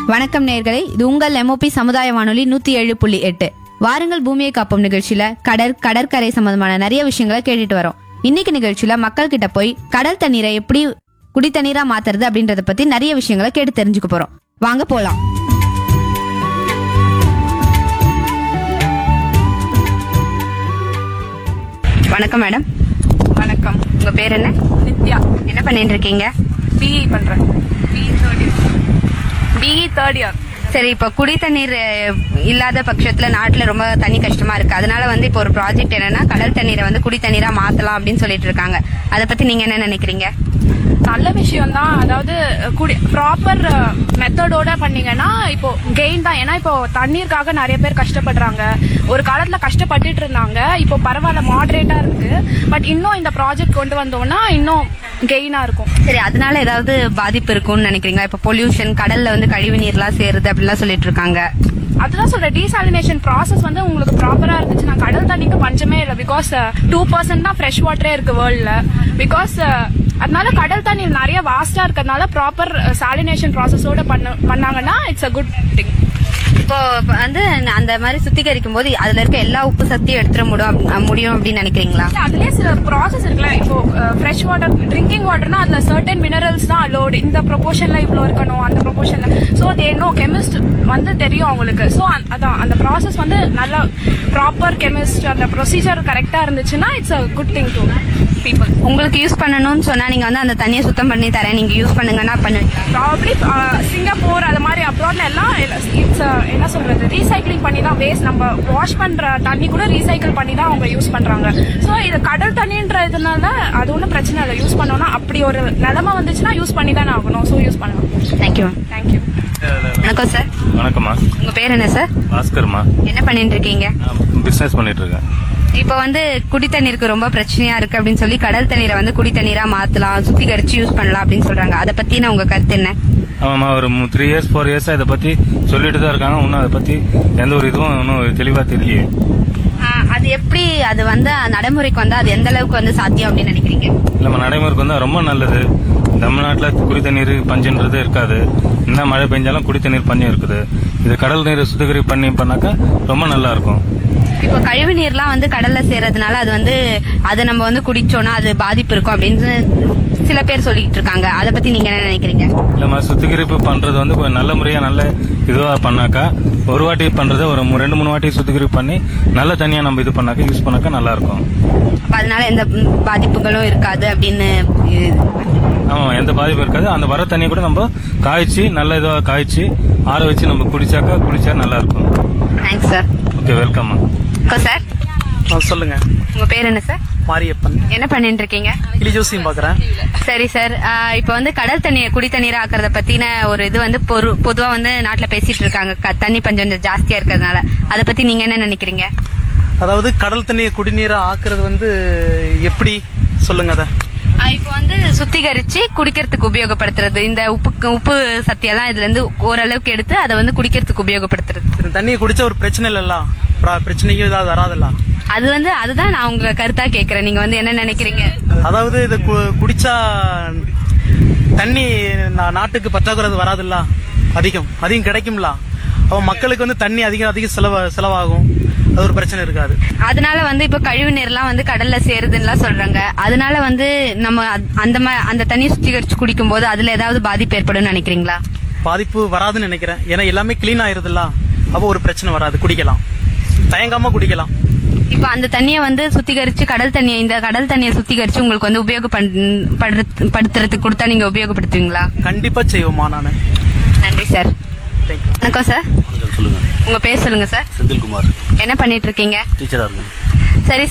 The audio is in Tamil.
வணக்கம் நேர்களே இது உங்கள் எம்ஓபி சமுதாய வானொலி நூத்தி ஏழு புள்ளி எட்டு வாருங்கள் பூமியை காப்போம் நிகழ்ச்சியில கடற் கடற்கரை சம்பந்தமான நிறைய விஷயங்களை கேட்டுட்டு வரோம் இன்னைக்கு நிகழ்ச்சியில மக்கள் கிட்ட போய் கடல் தண்ணீரை எப்படி குடி தண்ணீரா மாத்துறது அப்படின்றத பத்தி நிறைய விஷயங்களை கேட்டு தெரிஞ்சுக்க போறோம் வாங்க போலாம் வணக்கம் மேடம் வணக்கம் உங்க பேர் என்ன நித்யா என்ன பண்ணிட்டு இருக்கீங்க பிஇ பண்றேன் BE third year BE third year சரி இப்போ குடி தண்ணீர் அஹ், இல்லாத பட்சத்துல நாட்டுல ரொம்ப தண்ணி கஷ்டமா இருக்கு அதனால வந்து இப்போ ஒரு ப்ராஜெக்ட் என்னன்னா கடல் தண்ணீரை வந்து குடி தண்ணீரா மாத்தலாம் அப்படின்னு சொல்லிட்டு இருக்காங்க அதை பத்தி நீங்க என்ன நினைக்கிறீங்க நல்ல விஷயம் தான் அதாவது குடி ப்ராப்பர் மெத்தடோட பண்ணீங்கன்னா இப்போ கெயின் தான் ஏன்னா இப்போ தண்ணீருக்காக நிறைய பேர் கஷ்டப்படுறாங்க ஒரு காலத்துல கஷ்டப்பட்டுட்டு இருந்தாங்க இப்போ பரவாயில்ல மாடரேட்டா இருக்கு பட் இன்னும் இந்த ப்ராஜெக்ட் கொண்டு வந்தோம்னா இன்னும் கெயினா இருக்கும் சரி அதனால ஏதாவது பாதிப்பு இருக்கும்னு நினைக்கிறீங்களா இப்போ பொல்யூஷன் கடல்ல வந்து கழிவு நீர்லாம் சேருது அப்படிலாம் சொல்லிட்டு இருக்காங்க அதுதான் சொல்ற டீசாலினேஷன் ப்ராசஸ் வந்து உங்களுக்கு ப்ராப்பரா இருந்துச்சுன்னா கடல் தண்ணிக்கு பஞ்சமே இல்லை பிகாஸ் டூ பர்சன்ட் தான் ஃப்ரெஷ் வாட்டரே இருக்கு வேர்ல்ட்ல பிகாஸ் அதனால கடல் தண்ணி நிறைய வாஸ்டா இருக்கிறதுனால ப்ராப்பர் சாலினேஷன் ப்ராசஸோட பண்ண பண்ணாங்கன்னா இட்ஸ் அ குட் திங் இப்போ வந்து அந்த மாதிரி சுத்திகரிக்கும் போது அதுல இருக்க எல்லா உப்பு சக்தியும் எடுத்துட முடியும் முடியும் அப்படின்னு நினைக்கிறீங்களா அதுலயே சில ப்ராசஸ் இருக்குல்ல இப்போ ஃப்ரெஷ் வாட்டர் ட்ரிங்கிங் வாட்டர்னா அதுல சர்டன் மினரல்ஸ் தான் அலோடு இந்த ப்ரொபோஷன்ல இவ்வளோ இருக்கணும் அந்த ப்ரொபோஷன்ல ஸோ தேனோ கெமிஸ்ட் வந்து தெரியும் அவங்களுக்கு ஸோ அதான் அந்த ப்ராசஸ் வந்து நல்லா ப்ராப்பர் கெமிஸ்ட் அந்த ப்ரொசீஜர் கரெக்டா இருந்துச்சுன்னா it's a good thing to people உங்களுக்கு யூஸ் பண்ணணும்னு சொன்னா நீங்க வந்து அந்த தண்ணியை சுத்தம் பண்ணி தரேன் நீங்க யூஸ் பண்ணுங்கன்னா பண்ணுவீங்க ப்ராபப்ளி சிங்கப்பூர் அது மாதிரி அப்ராட்ல எல்லாம் இட்ஸ் என்ன சொல்றது ரீசைக்ளிங் பண்ணி தான் வேஸ்ட் நம்ம வாஷ் பண்ற தண்ணி கூட ரீசைக்கிள் பண்ணி தான் அவங்க யூஸ் பண்றாங்க ஸோ இது கடல் தண்ணின்ற இதனால அது ஒன்றும் பிரச்சனை இல்லை யூஸ் பண்ணோம்னா அப்படி ஒரு நிலைமை வந்துச்சுன்னா யூஸ் பண்ணி தானே ஆகணும் ஸோ யூஸ் பண்ணலாம் தேங்க்யூ தேங்க்யூ வணக்கம் சார் வணக்கம்மா உங்க பேர் என்ன சார் பாஸ்கர்மா என்ன பண்ணிட்டு இருக்கீங்க நான் பிசினஸ் பண்ணிட்டு இருக்கேன் இப்போ வந்து குடி தண்ணீருக்கு ரொம்ப பிரச்சனையா இருக்கு அப்படின்னு சொல்லி கடல் தண்ணீரை வந்து குடி தண்ணீரா மாத்தலாம் சுத்திகரிச்சு யூஸ் பண்ணலாம் அப்படின்னு சொல்றாங்க அதை பத்தின உங்க கருத்து என்ன ஆமாம்மா ஒரு த்ரீ இயர்ஸ் ஃபோர் இயர்ஸா இதை பத்தி சொல்லிட்டு தான் இருக்காங்க இன்னும் அதை பத்தி எந்த ஒரு இதுவும் இன்னும் தெளிவா தெரியலையே ஆஹ், அது எப்படி அது வந்து நடைமுறைக்கு வந்து அது எந்த அளவுக்கு வந்து சாத்தியம் அப்படின்னு நினைக்கிறீங்க நம்ம நடைமுறைக்கு வந்தா ரொம்ப நல்லது தமிழ்நாட்டில் குடி தண்ணீர் பஞ்சன்றது இருக்காது என்ன மழை பெஞ்சாலும் குடி தண்ணீர் பஞ்சம் இருக்குது இது கடல் நீரை சுத்திகரிப்பு பண்ணி பண்ணாக்கா ரொம்ப நல்லா இருக்கும் இப்போ கழிவு நீர்லாம் வந்து கடல்ல சேர்றதுனால அது வந்து அதை நம்ம வந்து குடிச்சோம்னா அது பாதிப்பு இருக்கும் அப்படின்னு சில பேர் சொல்லிட்டு இருக்காங்க அதை பத்தி நீங்க என்ன நினைக்கிறீங்க இல்லம்மா சுத்திகரிப்பு பண்றது வந்து கொஞ்சம் நல்ல முறையா நல்ல இதுவா பண்ணாக்கா ஒரு வாட்டி பண்றதை ஒரு மு- ரெண்டு மூணு வாட்டி சுத்திகரிப்பு பண்ணி நல்ல தண்ணியா நம்ம இது பண்ணாக்கா யூஸ் பண்ணாக்கா நல்லா இருக்கும் அப்ப அதனால எந்த ம், பாதிப்புகளும் இருக்காது அப்படின்னு இது- ஆமா எந்த பாதிப்பும் இருக்காது அந்த வர தண்ணி கூட நம்ம காய்ச்சி நல்ல இதுவா காய்ச்சி ஆற வச்சு நம்ம குடிச்சாக்கா குடிச்சா நல்லா இருக்கும் தேங்க்ஸ் சார் ஓகே வெல்கம் இப்போ சார் ஆ, சொல்லுங்க உங்க பேர் என்ன சார் மாரியப்பன் என்ன பண்ணிட்டு இருக்கீங்க கிளி ஜோசியம் பாக்குறேன் சரி சார் ஆஹ் இப்போ வந்து கடல் தண்ணியை குடி தண்ணீர் ஆக்குறத பத்தின ஒரு இது வந்து பொரு- பொதுவா வந்து நாட்டுல பேசிட்டு இருக்காங்க க- தண்ணி பஞ்சம் கொஞ்சம் ஜாஸ்தியா இருக்கிறதுனால அதை பத்தி நீங்க என்ன நினைக்கிறீங்க அதாவது கடல் தண்ணியை குடிநீரா ஆக்குறது வந்து எப்படி சொல்லுங்க அத ஆஹ் இப்போ வந்து சுத்திகரிச்சு குடிக்கிறதுக்கு உபயோகப்படுத்துறது இந்த உப்பு உப்பு சத்தியெல்லாம் இதுல இருந்து ஓரளவுக்கு எடுத்து அதை வந்து குடிக்கிறதுக்கு உபயோகப்படுத்துறது இந்த தண்ணியை குடிச்சா ஒரு பிரச்சனை இல்லல்ல பிர- பிரச்சனையும் ஏதாவது வராதுல்ல அது வந்து அதுதான் நான் உங்க கருத்தா கேக்குறேன் நீங்க வந்து என்ன நினைக்கிறீங்க அதாவது இது கு- குடிச்சா தண்ணி நா- நாட்டுக்கு பற்றாக்குறை வராதுல்ல அதிகம் அதிகம் கிடைக்கும்ல அப்ப மக்களுக்கு வந்து தண்ணி அதிகம் அதிகம் செலவு செலவாகும் அது ஒரு பிரச்சனை இருக்காது அதனால வந்து இப்ப கழிவு நீர்லாம் வந்து கடல்ல சேருதுன்னு சொல்றாங்க அதனால வந்து நம்ம அத்- அந்த மா- அந்த தண்ணி சுத்திகரிச்சு குடிக்கும் போது அதுல ஏதாவது பாதிப்பு ஏற்படும் நினைக்கிறீங்களா பாதிப்பு வராதுன்னு நினைக்கிறேன் ஏன்னா எல்லாமே கிளீன் ஆயிருதுல்ல அப்போ ஒரு பிரச்சனை வராது குடிக்கலாம் தயங்காம குடிக்கலாம் இப்ப அந்த தண்ணியை வந்து சுத்திகரிச்சு கடல் தண்ணியை இந்த கடல் தண்ணியை சுத்திகரிச்சு உங்களுக்கு வந்து உபயோகப்படுத்துறதுக்கு கொடுத்தா நீங்க உபயோகப்படுத்துவீங்களா கண்டிப்பா செய்வோமா நானு நன்றி சார் தேங்க்யூ வணக்கம் சார் சொல்லுங்க உங்க பேர் சொல்லுங்க சார் செந்தில்குமார் என்ன பண்ணிட்டு இருக்கீங்க டீச்சரா இருக்கேன் சரி